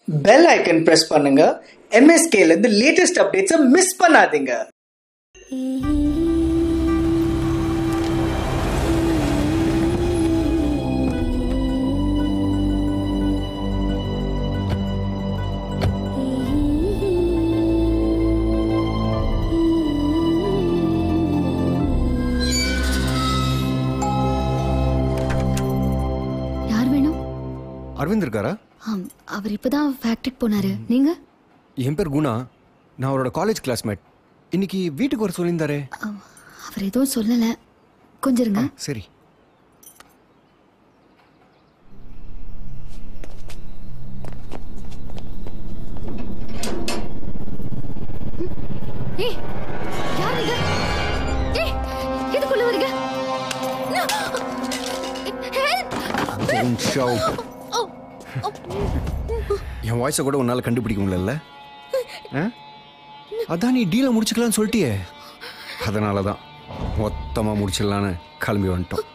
Bell icon press பண்ணுங்க MSK ல இருந்து லேட்டஸ்ட் அப்டேட்ஸை மிஸ் பண்ணாதீங்க யார் வேணும் அரவிந்த் இருக்காரா ஆம், அவர் இப்பதான் ஃபேக்டரிக்கு போனாரு நீங்க என் பேர் குணா நான் அவரோட காலேஜ் கிளாஸ்மேட் இன்னைக்கு வீட்டுக்கு வர சொல்லியிருந்தாரே ஆம், அவர் எதுவும் சொல்லல கொஞ்சம் இருங்க சரி ஏய் யார் இது ஏய் எதுக்குள்ள வரீங்க Help! Don't shout. ஓ, ஓ, என் வாய்ஸை கூட உன்னால் கண்டுபிடிக்க முடியல ஆ? அதான் நீ டீலை முடிச்சுக்கலாம்னு சொல்லிட்டியே அதனால தான் மொத்தமாக முடிச்சிடலான்னு கிளம்பி வந்துட்டோம்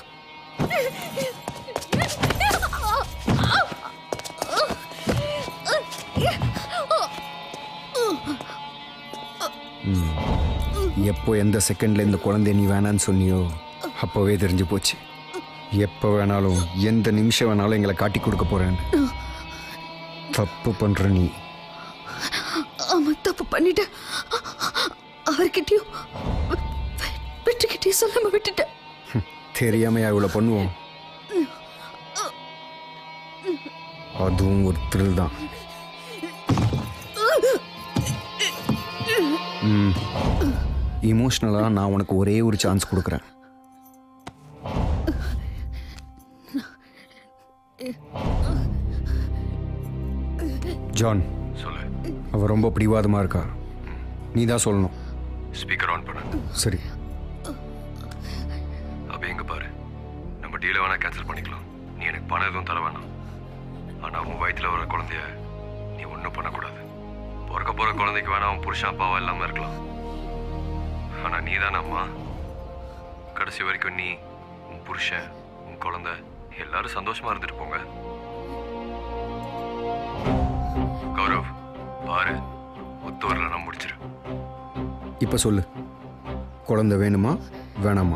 ம். எப்போ எந்த செகண்ட்ல இந்த குழந்தைய நீ வேணான்னு சொன்னியோ அப்போவே தெரிஞ்சு போச்சு எப்போ வேணாலும் எந்த நிமிஷம் வேணாலும் எங்களை காட்டி கொடுக்க போறேன்னு தப்பு பண்ற நீ ஆமா தப்பு பண்ணிட்டேன் அவர்கிட்டயும் வெற்றிக்கிட்டயும் சொல்லாம விட்டுட்டேன் தெரியாமையா இவ்வளோ பண்ணுவோம் அதுவும் ஒரு த்ரில் தான் இமோஷ்னலாக நான் உனக்கு ஒரே ஒரு சான்ஸ் கொடுக்குறேன் ஜான் சொல்லு அவ ரொம்ப பிடிவாதமாக இருக்கா நீ தான் சொல்லணும் ஸ்பீக்கர் ஆன் பண்ணு சரி அப்ப எங்க பாரு நம்ம டீலை வேணா கேன்சல் பண்ணிக்கலாம் நீ எனக்கு பணம் எதுவும் தர வேணாம் ஆனா உன் வயித்துல வர குழந்தைய நீ ஒன்றும் பண்ணக்கூடாது பிறக்க போற குழந்தைக்கு வேணா அவன் புருஷன் அப்பாவா இல்லாம இருக்கலாம் ஆனா நீ தானே அம்மா கடைசி வரைக்கும் நீ உன் புருஷன் உன் குழந்தை எல்லாரும் சந்தோஷமா இருந்துட்டு போங்க கௌரவ் பாரு ஒத்து வரல நான் முடிச்சிரு இப்போ சொல்லு குழந்தை வேணுமா வேணாமா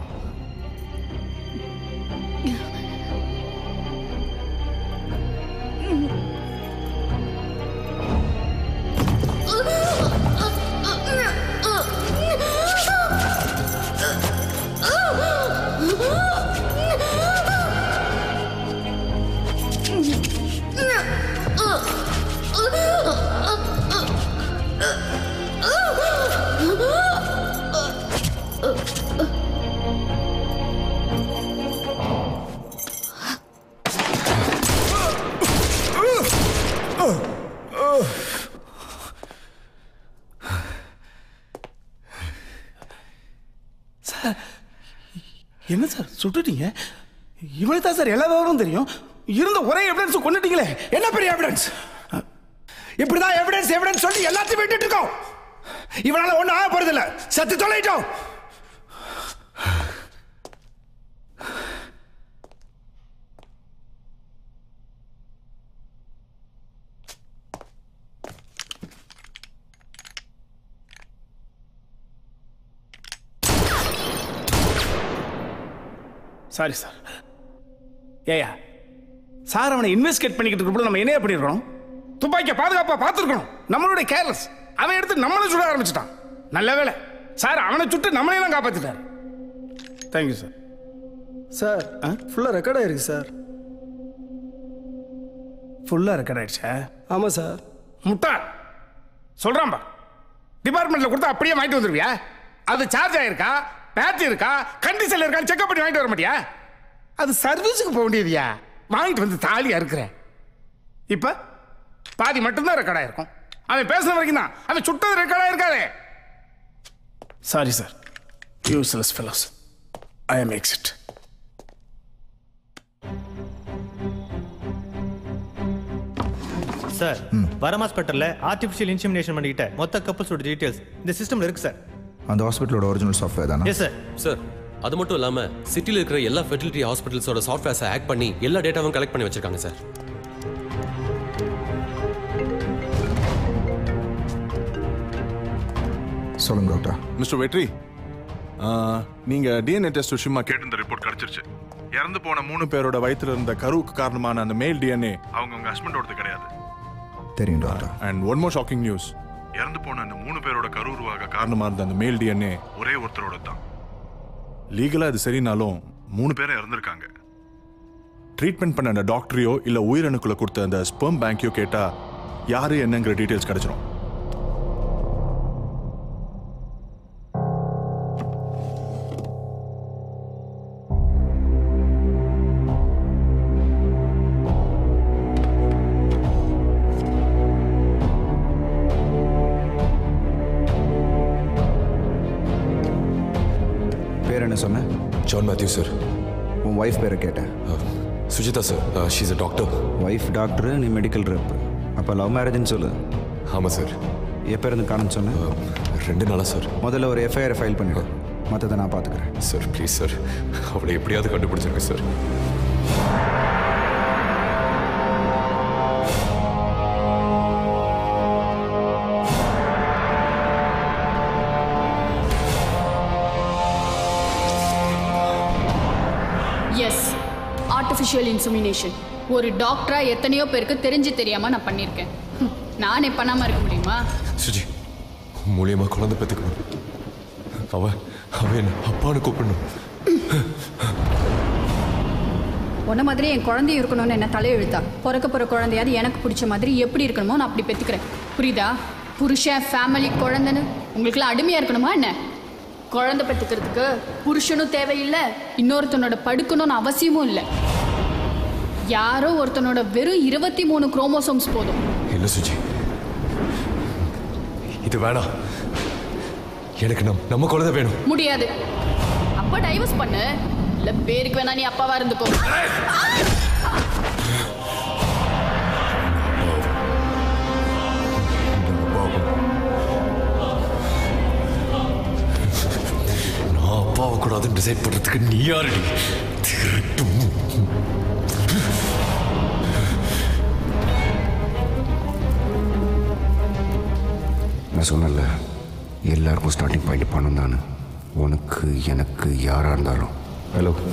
என்ன சார் சுட்டுட்டீங்க இவனுக்கு தான் சார் எல்லா விவரமும் தெரியும் இருந்த ஒரே எவிடன்ஸ் கொண்டுட்டீங்களே என்ன பெரிய எவிடன்ஸ் இப்படிதான் எவிடன்ஸ் எவிடன்ஸ் சொல்லி எல்லாத்தையும் விட்டுட்டு இருக்கோம் இவனால ஒன்றும் ஆக போறதில்ல சத்து தொலைட்டோம் சாரி சார் ஏயா சார் அவனை இன்வெஸ்டிகேட் பண்ணிக்கிட்டு இருக்கப்போ நம்ம என்ன பண்ணிருக்கணும் துப்பாக்கிய பாதுகாப்பா பார்த்துருக்கணும் நம்மளுடைய கேர்லெஸ் அவன் எடுத்து நம்மளை சுட ஆரம்பிச்சிட்டான் நல்ல வேலை சார் அவனை சுட்டு நம்மளையெல்லாம் காப்பாத்திட்டார் தேங்க்யூ சார் சார் ஃபுல்லாக ரெக்கார்ட் ஆயிருக்கு சார் ஃபுல்லாக ரெக்கார்ட் ஆயிடுச்சா ஆமாம் சார் முட்டாள் சொல்றான்பா டிபார்ட்மெண்ட்ல கொடுத்தா அப்படியே வாங்கிட்டு வந்துருவியா அது சார்ஜ் ஆயிருக்கா பேட்டரி இருக்கா கண்டிஷன்ல இருக்கா செக்அப் பண்ணி வாங்கிட்டு வர மாட்டியா அது சர்வீஸுக்கு போக வேண்டியதுயா வாங்கிட்டு வந்து தாலியா இருக்கிறேன் இப்ப பாதி மட்டும்தான் ரெக்கார்ட் ஆயிருக்கும் அவன் பேசுன வரைக்கும் தான் அவன் சுட்டது ரெக்கார்ட் ஆயிருக்காதே sorry sir useless fellows I am exit sir Varam ஹாஸ்பிட்டலில் ஆர்டிஃபிஷியல் இன்சிமினேஷன் பண்ணிக்கிட்ட மொத்த கப்பல்ஸோட டீடைல்ஸ் இந்த சிஸ்டமில் இருக்கு சார் அந்த ஹாஸ்பிட்டலோட ஒரிஜினல் சாஃப்ட்வேர் தானே எஸ் சார் சார் அது மட்டும் இல்லாம சிட்டில இருக்கிற எல்லா ஃபெர்டிலிட்டி ஹாஸ்பிட்டல்ஸோட சாஃப்ட்வேர்ஸை ஹேக் பண்ணி எல்லா டேட்டாவும் கலெக்ட் பண்ணி வச்சிருக்காங்க சார் சொல்லுங்க டாக்டர் மிஸ்டர் வெற்றி ஆ, நீங்க டிஎன்ஏ டெஸ்ட் விஷயமா கேட்டிருந்த ரிப்போர்ட் கிடைச்சிருச்சு இறந்து போன மூணு பேரோட வயித்துல இருந்த கருவுக்கு காரணமான அந்த மேல் டிஎன்ஏ அவங்க உங்க ஹஸ்பண்டோடது கிடையாது தெரியும் doctor and one more shocking news இறந்து போன அந்த மூணு பேரோட கரு உருவாக காரணமா இருந்த அந்த மேல் டிஎன்ஏ ஒரே ஒருத்தரோட தான் லீகலா இது சரினாலும் மூணு பேரும் இறந்திருக்காங்க ட்ரீட்மெண்ட் பண்ண அந்த டாக்டரையோ இல்ல உயிரணுக்களை கொடுத்த அந்த ஸ்பெர்ம் பேங்க்கையோ கேட்டா யாரு என்னங்கிற டீடைல்ஸ் கிடைச்சிரும் பேர் என்ன சொன்ன ஜான் மேத்யூ சார் உன் ஒய்ஃப் பேரை கேட்டேன் Sujitha sir she's a doctor wife doctor நீ மெடிக்கல் ரெப் அப்போ லவ் மேரேஜ்னு சொல்லு ஆமாம் சார் எப்போ இருந்து காணும்னு சொன்னேன் ரெண்டு நாளா சார் முதல்ல ஒரு எஃப்ஐஆர் ஃபைல் பண்ணிடு மற்றதை நான் பார்த்துக்கிறேன் சார் ப்ளீஸ் சார் அவளை எப்படியாவது கண்டுபிடிச்சிருங்க சார் எஸ் ஆர்டிஃபிஷியல் இன்சுமினேஷன் ஒரு டாக்டரா எத்தனையோ பேருக்கு தெரிஞ்சு தெரியாம நான் பண்ணியிருக்கேன் ஹம், நானே பண்ணாம இருக்க முடியுமா சுஜி மூலியமா குழந்தை பெற்றுக்கணும் அவ அவ என்ன அப்பான்னு கூப்பிடணும் உன்ன மாதிரி என் குழந்தையும் இருக்கணும்னு என்ன தலையெழுத்தா பிறக்க போகிற குழந்தையாவது எனக்கு பிடிச்ச மாதிரி எப்படி இருக்கணுமோ நான் அப்படி பெற்றுக்கிறேன் புரியுதா புருஷன் ஃபேமிலி குழந்தைன்னு உங்களுக்குலாம் அடிமையாக இருக்கணுமா என்ன குழந்தை பெற்றுக்கிறதுக்கு புருஷனும் தேவையில்லை இன்னொருத்தனோட படுக்கணும்னு அவசியமும் இல்லை யாரோ ஒருத்தனோட வெறும் இருபத்தி மூணு குரோமோசோம்ஸ் போதும் இல்லை சுஜி இது வேணாம் எனக்கு நம் நம்ம குழந்தை வேணும் முடியாது அப்ப டைவர்ஸ் பண்ணு இல்ல பேருக்கு வேணா நீ அப்பாவா இருந்துக்கோ நான் அப்பாவை கூடாதுன்னு டிசைட் பண்றதுக்கு நீ யாருடி திருட்டு நான் சொன்னல எல்லாருக்கும் ஸ்டார்டிங் பாயிண்ட் பணம் தானே உனக்கு எனக்கு யாராக இருந்தாலும் ஹலோ